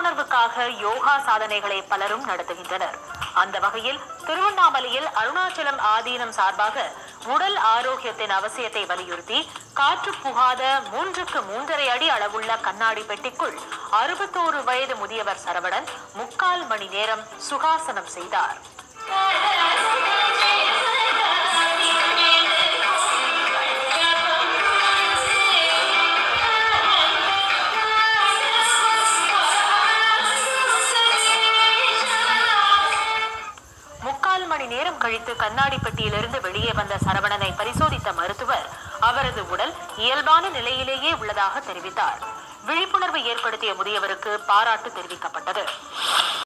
விழிப்புணர்வுக்காக யோகா சாதனைகளை பலரும் நடத்துகின்றனர் அந்த வகையில் திருவண்ணாமலையில் அருணாச்சலம் ஆதீனம் சார்பாக உடல் ஆரோக்கியத்தின் அவசியத்தை வலியுறுத்தி காற்று புகாத மூன்றுக்கு மூன்றரை அடி அளவுள்ள கண்ணாடி பெட்டிக்குள் அறுபத்தோரு வயது முதியவர் சரவணன் முக்கால் மணி நேரம் சுகாசனம் செய்தார் முக்கால் மணி நேரம் கழித்து கண்ணாடி பெட்டியிலிருந்து வெளியே வந்த சரவணனை பரிசோதித்த மருத்துவர் அவரது உடல் இயல்பான நிலையிலேயே உள்ளதாக தெரிவித்தார் விழிப்புணர்வு ஏற்படுத்திய முதியவருக்கு பாராட்டு தெரிவிக்கப்பட்டது